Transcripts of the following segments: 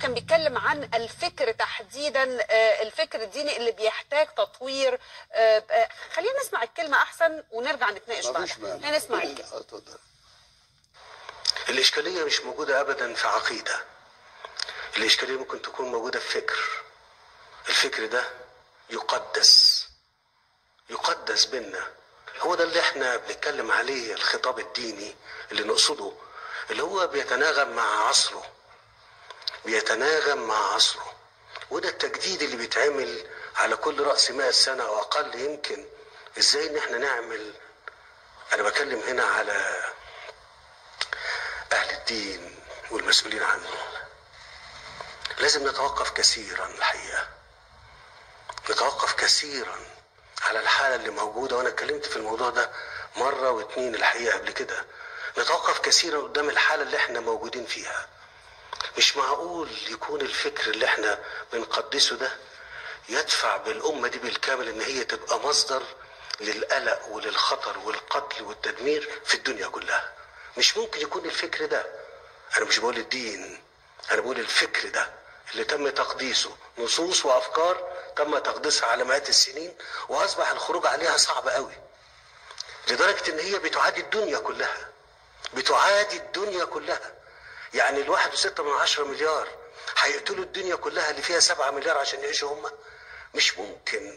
كان بيتكلم عن الفكر تحديدا آه، الفكر الديني اللي بيحتاج تطوير آه، آه، خلينا نسمع الكلمه احسن ونرجع نتناقش مفيش بعدها مانع خلينا نسمع الكلمه آه، اتفضل الإشكالية مش موجودة أبدا في عقيدة الإشكالية ممكن تكون موجودة في فكر الفكر ده يقدس يقدس بينا هو ده اللي احنا بنتكلم عليه الخطاب الديني اللي نقصده اللي هو بيتناغم مع عصره بيتناغم مع عصره وده التجديد اللي بيتعمل على كل رأس مئة سنة أو أقل يمكن إزاي إن احنا نعمل أنا بكلم هنا على أهل الدين والمسؤولين عنه لازم نتوقف كثيرا الحقيقة نتوقف كثيرا على الحالة اللي موجودة وأنا اتكلمت في الموضوع ده مرة واتنين الحقيقة قبل كده نتوقف كثيرا قدام الحالة اللي احنا موجودين فيها مش معقول يكون الفكر اللي احنا بنقدسه ده يدفع بالأمة دي بالكامل إن هي تبقى مصدر للقلق وللخطر والقتل والتدمير في الدنيا كلها مش ممكن يكون الفكر ده أنا مش بقول الدين أنا بقول الفكر ده اللي تم تقديسه نصوص وأفكار تم تقديسها على مئات السنين وأصبح الخروج عليها صعب قوي لدرجة إن هي بتعادي الدنيا كلها بتعادي الدنيا كلها يعني الواحد وستة من عشرة مليار هيقتلوا الدنيا كلها اللي فيها سبعة مليار عشان يعيشوا هم مش ممكن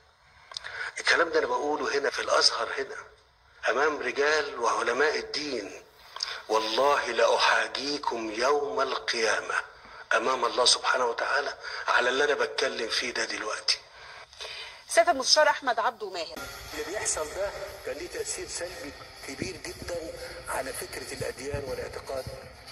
الكلام ده أنا بقوله هنا في الأزهر هنا أمام رجال وعلماء الدين والله لأحاجيكم يوم القيامة أمام الله سبحانه وتعالى على اللي أنا بتكلم فيه ده دلوقتي سياده المستشار احمد عبده ماهر اللي بيحصل ده كان ليه تأثير سلبي كبير جدا على فكرة الأديان والاعتقاد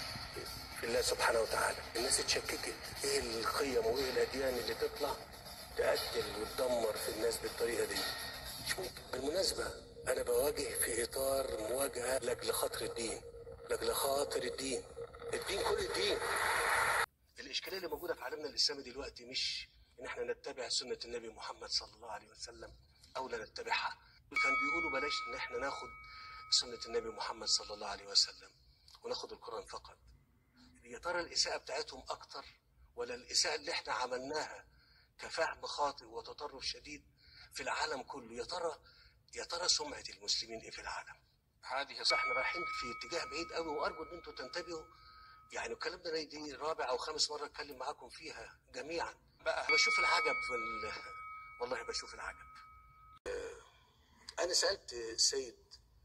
في الله سبحانه وتعالى الناس اتشككت ايه القيم وايه الأديان اللي تطلع تقتل وتدمر في الناس بالطريقة دي مش ممكن بالمناسبة أنا بواجه في إطار مواجهة لأجل خاطر الدين لأجل خاطر الدين الدين كل الدين الإشكالية اللي موجودة في عالمنا الإسلامي دلوقتي مش إن إحنا نتبع سنة النبي محمد صلى الله عليه وسلم أو لا نتبعها كان بيقولوا بلاش إن إحنا ناخد سنة النبي محمد صلى الله عليه وسلم وناخد القرآن فقط يا ترى الإساءة بتاعتهم أكتر ولا الإساءة اللي إحنا عملناها كفهم خاطئ وتطرف شديد في العالم كله يا ترى يا ترى سمعة المسلمين إيه في العالم هذه صح احنا رايحين في اتجاه بعيد قوي وارجو ان انتم تنتبهوا يعني الكلام ده دي رابع او خامس مره اتكلم معاكم فيها جميعا بقى بشوف العجب في ال... والله بشوف العجب آه، انا سالت السيد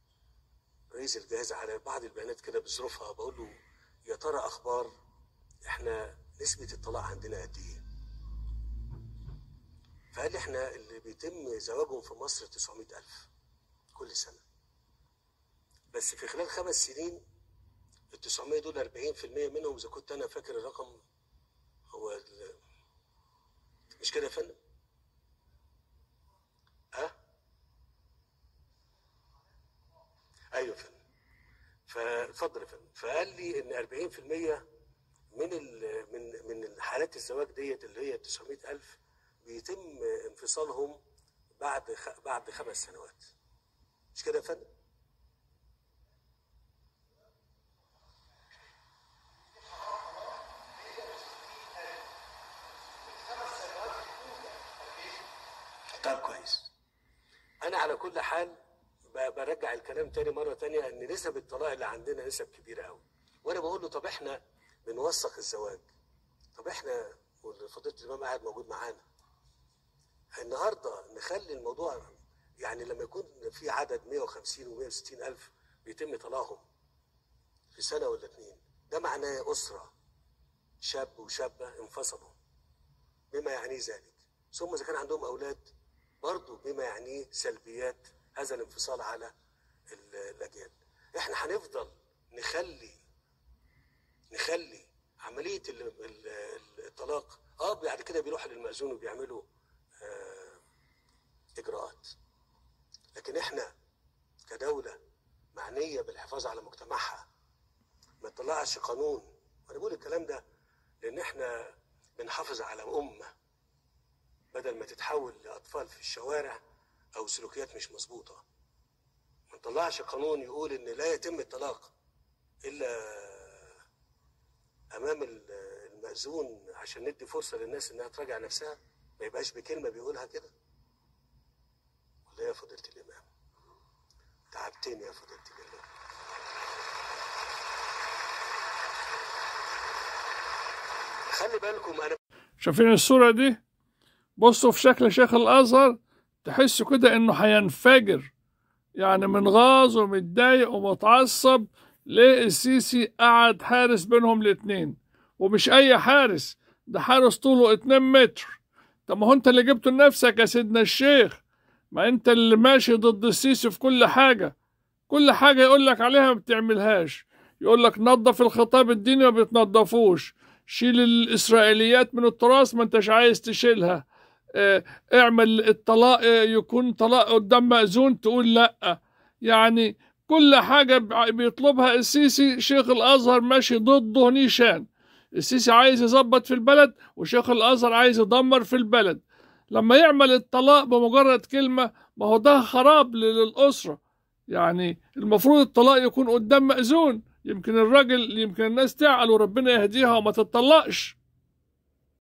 رئيس الجهاز على بعض البيانات كده بظروفها بقول له يا ترى اخبار احنا نسبه الطلاق عندنا قد ايه فقال لي احنا اللي بيتم زواجهم في مصر 900000 كل سنه بس في خلال خمس سنين ال 900 دول 40% منهم اذا كنت انا فاكر الرقم هو ال- مش كده يا فندم؟ ها؟ ايوه يا فندم فاتفضل يا فندم فقال لي ان 40% من ال من من حالات الزواج ديت اللي هي 900000 بيتم انفصالهم بعد خ... بعد خمس سنوات مش كده يا فندم؟ طب كويس انا على كل حال ب- برجع الكلام تاني مره تانية ان نسب الطلاق اللي عندنا نسب كبيره قوي وانا بقول له طب احنا بنوثق الزواج طب احنا وفضيله الامام قاعد موجود معانا النهارده نخلي الموضوع يعني لما يكون في عدد 150 و160 الف بيتم طلاقهم في سنه ولا اتنين ده معناه اسره شاب وشابه انفصلوا بما يعنيه ذلك ثم اذا كان عندهم اولاد برضه بما يعنيه سلبيات هذا الانفصال على ال- الاجيال احنا هنفضل نخلي نخلي عمليه ال- ال- ال- الطلاق اه بعد كده بيروحوا للمأذون وبيعملوا آه اجراءات لكن احنا كدوله معنيه بالحفاظ على مجتمعها ما تطلعش قانون وانا بقول الكلام ده لان احنا بنحافظ على امه بدل ما تتحول لاطفال في الشوارع او سلوكيات مش مظبوطه ما نطلعش قانون يقول ان لا يتم الطلاق الا امام ال- مأذون عشان ندي فرصة للناس إنها تراجع نفسها ما يبقاش بكلمة بيقولها كده ولا يا فضيلة الإمام تعبتني يا فضيلة الإمام خلي بالكم أنا شايفين الصورة دي بصوا في شكل شيخ الأزهر تحسوا كده إنه هينفجر يعني منغاظ ومتضايق ومتعصب ليه السيسي قعد حارس بينهم الاتنين ومش أي حارس ده حارس طوله اتنين متر طب ما هو أنت اللي جبته لنفسك يا سيدنا الشيخ ما أنت اللي ماشي ضد السيسي في كل حاجة كل حاجة يقول لك عليها ما بتعملهاش يقول لك نظف الخطاب الديني ما بتنظفوش شيل الإسرائيليات من التراث ما أنتش عايز تشيلها اه، اعمل الطلاق اه، يكون طلاق قدام مأذون تقول لأ يعني كل حاجة بع- بيطلبها السيسي شيخ الأزهر ماشي ضده نيشان السيسي عايز يظبط في البلد وشيخ الأزهر عايز يدمر في البلد لما يعمل الطلاق بمجرد كلمة ما هو ده خراب لل- للأسرة يعني المفروض الطلاق يكون قدام مأذون يمكن الراجل يمكن الناس تعقل وربنا يهديها وما تطلقش